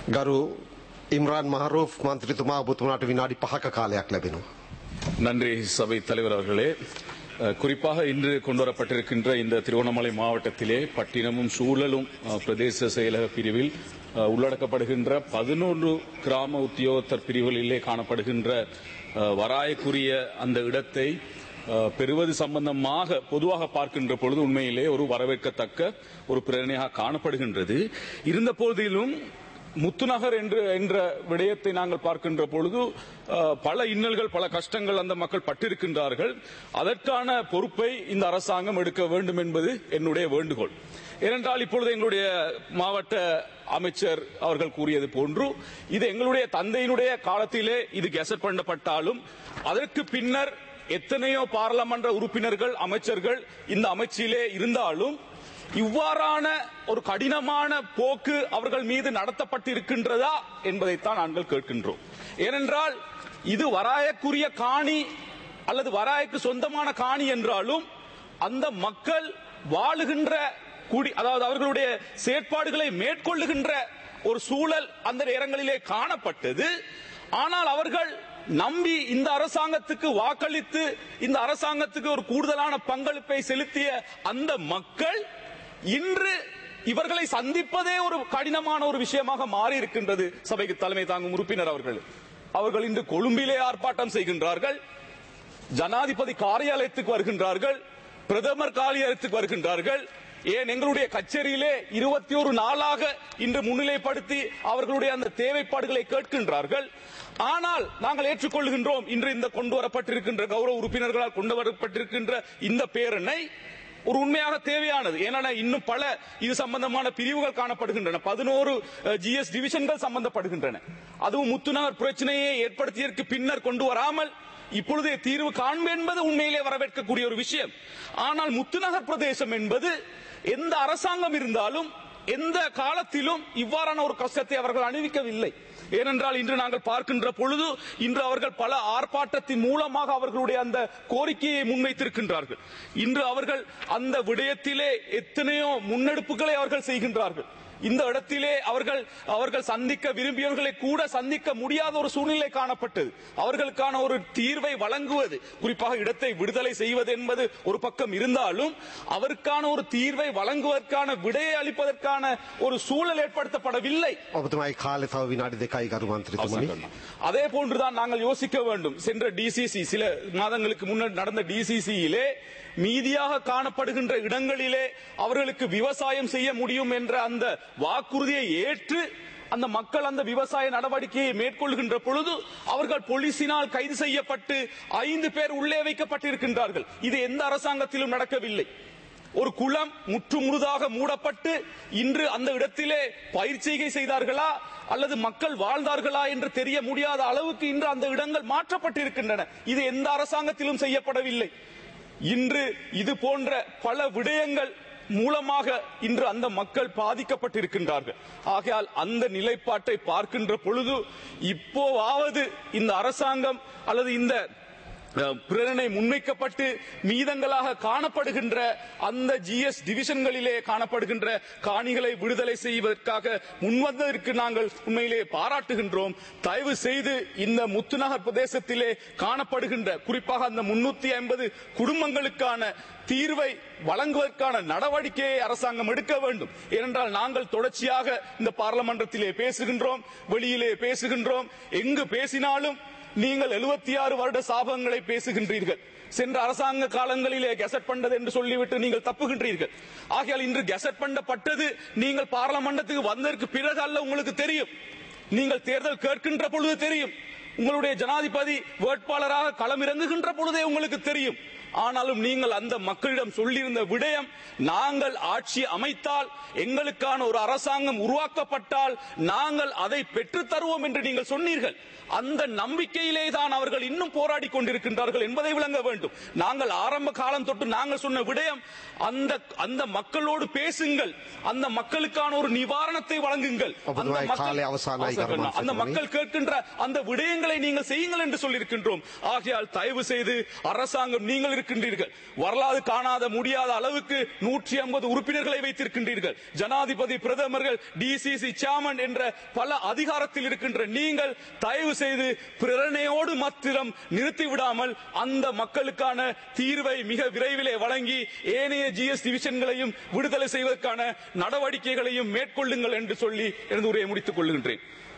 ගරු ඉම්රාන් මහරෝෆ් මන්ත්‍රතුමා ඔබතුමාට විනාඩි පහක කාලයක් ලැබෙනවා. நன்றி சபை தலைவர் அவர்களே அஹ், குறிப்பாக இன்று கொண்டுவரப்பட்டிருக்கின்ற இந்த திருவண்ணாமலை மாவட்டத்திலே பட்டினமும் சூழலும் அஹ், பிரதேச செயலக பிரிவில் அஹ், உள்ளடக்கப்படுகின்ற பதினொன்று கிராம உத்தியோகத்தர் பிரிவுகளிலே காணப்படுகின்ற அஹ், வராயக்குரிய அந்த இடத்தை அஹ், பெறுவது சம்பந்தமாக பொதுவாக பார்க்கின்ற பொழுது உண்மையிலே ஒரு வரவேற்கத்தக்க ஒரு பிரச்சனையாக காணப்படுகின்றது இருந்த போதிலும் முத்துநகர் என்று என்ற விடயத்தை நாங்கள் பார்க்கின்ற பொழுது அஹ், பல இன்னல்கள் பல கஷ்டங்கள் அந்த மக்கள் பட்டிருக்கின்றார்கள் அதற்கான பொறுப்பை இந்த அரசாங்கம் எடுக்க வேண்டும் என்பது என்னுடைய வேண்டுகோள் ஏனென்றால் இப்பொழுது எங்களுடைய மாவட்ட அமைச்சர் அவர்கள் கூறியது போன்று இது எங்களுடைய தந்தையினுடைய காலத்திலே இது கெசட் பண்ணப்பட்டாலும் அதற்கு பின்னர் எத்தனையோ பாராளுமன்ற உறுப்பினர்கள் அமைச்சர்கள் இந்த அமைச்சிலே இருந்தாலும் இவ்வாறான ஒரு கடினமான போக்கு அவர்கள் மீது நடத்தப்பட்டிருக்கின்றதா என்பதைத்தான் நாங்கள் கேட்கின்றோம் ஏனென்றால் இது வராயக்குரிய காணி அல்லது வராய்க்கு சொந்தமான காணி என்றாலும் அந்த மக்கள் வாழுகின்ற குடி அதாவது அவர்களுடைய செயற்பாடுகளை மேற்கொள்ளுகின்ற ஒரு சூழல் அந்த நேரங்களிலே காணப்பட்டது ஆனால் அவர்கள் நம்பி இந்த அரசாங்கத்துக்கு வாக்களித்து இந்த அரசாங்கத்துக்கு ஒரு கூடுதலான பங்களிப்பை செலுத்திய அந்த மக்கள் இன்று இவர்களை சந்திப்பதே ஒரு கடினமான ஒரு விஷயமாக மாறி இருக்கின்றது சபைக்கு தலைமை தாங்கும் உறுப்பினர் அவர்கள் அவர்கள் இன்று கொழும்பிலே ஆர்ப்பாட்டம் செய்கின்றார்கள் ஜனாதிபதி காரியாலயத்துக்கு வருகின்றார்கள் பிரதமர் காரியாலயத்துக்கு வருகின்றார்கள் ஏன் எங்களுடைய கச்சேரியிலே இருபத்தி ஒரு நாளாக இன்று முன்னிலைப்படுத்தி அவர்களுடைய அந்த தேவைப்பாடுகளை கேட்கின்றார்கள் ஆனால் நாங்கள் ஏற்றுக்கொள்கின்றோம் இன்று இந்த கொண்டு வரப்பட்டிருக்கின்ற கௌரவ உறுப்பினர்களால் கொண்டு வரப்பட்டிருக்கின்ற இந்த பேரணை ஒரு உண்மையாக தேவையானது ஏன்னா இன்னும் பல இது சம்பந்தமான பிரிவுகள் காணப்படுகின்றன பதினோரு ஜிஎஸ் டிவிஷன்கள் சம்பந்தப்படுகின்றன அதுவும் முத்துநகர் பிரச்சனையை ஏற்படுத்தியதற்கு பின்னர் கொண்டு வராமல் இப்பொழுதே தீர்வு காண்பு என்பது உண்மையிலே வரவேற்கக்கூடிய ஒரு விஷயம் ஆனால் முத்துநகர் பிரதேசம் என்பது எந்த அரசாங்கம் இருந்தாலும் எந்த காலத்திலும் இவ்வாறான ஒரு கஷ்டத்தை அவர்கள் அணிவிக்கவில்லை ஏனென்றால் இன்று நாங்கள் பார்க்கின்ற பொழுது இன்று அவர்கள் பல ஆர்ப்பாட்டத்தின் மூலமாக அவர்களுடைய அந்த கோரிக்கையை முன்வைத்திருக்கின்றார்கள் இன்று அவர்கள் அந்த விடயத்திலே எத்தனையோ முன்னெடுப்புகளை அவர்கள் செய்கின்றார்கள் இந்த இடத்திலே அவர்கள் அவர்கள் சந்திக்க விரும்பியவர்களை கூட சந்திக்க முடியாத ஒரு சூழ்நிலை காணப்பட்டது அவர்களுக்கான ஒரு தீர்வை வழங்குவது குறிப்பாக இடத்தை விடுதலை செய்வது என்பது ஒரு பக்கம் இருந்தாலும் அவருக்கான ஒரு தீர்வை வழங்குவதற்கான விடையை அளிப்பதற்கான ஒரு சூழல் ஏற்படுத்தப்படவில்லை ඔබතුමයි කාලෙ තව විනාඩි දෙකයි ගරු මන්ත්‍රතුමනි. அதே போன்றுதான் நாங்கள் யோசிக்க வேண்டும் சென்ற டிசிசி சில மாதங்களுக்கு முன்னர் நடந்த டிசிசியிலே மீதியாக காணப்படுகின்ற இடங்களிலே அவர்களுக்கு விவசாயம் செய்ய முடியும் என்ற அந்த வாக்குறுதியை ஏற்று அந்த மக்கள் அந்த விவசாய நடவடிக்கையை மேற்கொள்கின்ற பொழுது அவர்கள் போலீசினால் கைது செய்யப்பட்டு ஐந்து பேர் உள்ளே வைக்கப்பட்டிருக்கின்றார்கள் இது எந்த அரசாங்கத்திலும் நடக்கவில்லை ஒரு குளம் முற்று முழுதாக மூடப்பட்டு இன்று அந்த இடத்திலே பயிற்சிகை செய்தார்களா அல்லது மக்கள் வாழ்ந்தார்களா என்று தெரிய முடியாத அளவுக்கு இன்று அந்த இடங்கள் மாற்றப்பட்டிருக்கின்றன இது எந்த அரசாங்கத்திலும் செய்யப்படவில்லை இன்று இது போன்ற பல விடயங்கள் மூலமாக இன்று அந்த மக்கள் பாதிக்கப்பட்டிருக்கின்றார்கள் ஆகையால் அந்த நிலைப்பாட்டை பார்க்கின்ற பொழுது இப்போவாவது இந்த அரசாங்கம் அல்லது இந்த அஹ், பிரேரணை முன்வைக்கப்பட்டு மீதங்களாக காணப்படுகின்ற அந்த ஜிஎஸ் டிவிஷன்களிலே காணப்படுகின்ற காணிகளை விடுதலை செய்வதற்காக முன்வந்ததற்கு நாங்கள் உண்மையிலே பாராட்டுகின்றோம் தயவு செய்து இந்த முத்துநகர் பிரதேசத்திலே காணப்படுகின்ற குறிப்பாக அந்த முன்னூத்தி ஐம்பது குடும்பங்களுக்கான தீர்வை வழங்குவதற்கான நடவடிக்கையை அரசாங்கம் எடுக்க வேண்டும் ஏனென்றால் நாங்கள் தொடர்ச்சியாக இந்த பார்லமன்றத்திலே பேசுகின்றோம் வெளியிலே பேசுகின்றோம் எங்கு பேசினாலும் நீங்கள் 76 ஆறு வருட சாபங்களை பேசுகின்றீர்கள் சென்ற அரசாங்க காலங்களிலே கெசட் பண்ணது என்று சொல்லிவிட்டு நீங்கள் தப்புகின்றீர்கள் ஆகையால் இன்று கெசட் பண்ணப்பட்டது நீங்கள் பார்லமன்றத்துக்கு வந்ததற்கு பிறகு அல்ல உங்களுக்கு தெரியும் நீங்கள் தேர்தல் கேட்கின்ற பொழுது தெரியும் உங்களுடைய ஜனாதிபதி வேட்பாளராக களமிறங்குகின்ற பொழுதே உங்களுக்கு தெரியும் ஆனாலும் நீங்கள் அந்த மக்களிடம் சொல்லியிருந்த விடயம் நாங்கள் ஆட்சி அமைத்தால் எங்களுக்கான ஒரு அரசாங்கம் உருவாக்கப்பட்டால் நாங்கள் அதை பெற்றுத் தருவோம் என்று நீங்கள் சொன்னீர்கள் அந்த நம்பிக்கையிலே தான் அவர்கள் இன்னும் போராடி கொண்டிருக்கின்றார்கள் என்பதை விளங்க வேண்டும் நாங்கள் ஆரம்ப காலம் தொட்டு நாங்கள் சொன்ன விடயம் அந்த அந்த மக்களோடு பேசுங்கள் அந்த மக்களுக்கான ஒரு நிவாரணத்தை வழங்குங்கள் அந்த ஒப்பந்தமாய் மக்கள்- காலை அவசானாய் ஆசை கருமான் அந்த செல்வமணி. மக்கள் கேட்கின்ற அந்த விடயங்களை நீங்கள் செய்யுங்கள் என்று சொல்லியிருக்கின்றோம் ஆகையால் தயவு செய்து அரசாங்கம் நீங்கள் வைத்திருக்கின்றீர்கள் வரலாறு காணாத முடியாத அளவுக்கு நூற்றி ஐம்பது உறுப்பினர்களை வைத்திருக்கின்றீர்கள் ஜனாதிபதி பிரதமர்கள் டிசிசி சேர்மன் என்ற பல அதிகாரத்தில் இருக்கின்ற நீங்கள் தயவு செய்து பிரேரணையோடு மாத்திரம் நிறுத்தி விடாமல் அந்த மக்களுக்கான தீர்வை மிக விரைவிலே வழங்கி ஏனைய ஜிஎஸ் டிவிஷன்களையும் விடுதலை செய்வதற்கான நடவடிக்கைகளையும் மேற்கொள்ளுங்கள் என்று சொல்லி எனது உரையை முடித்துக் கொள்கின்றேன்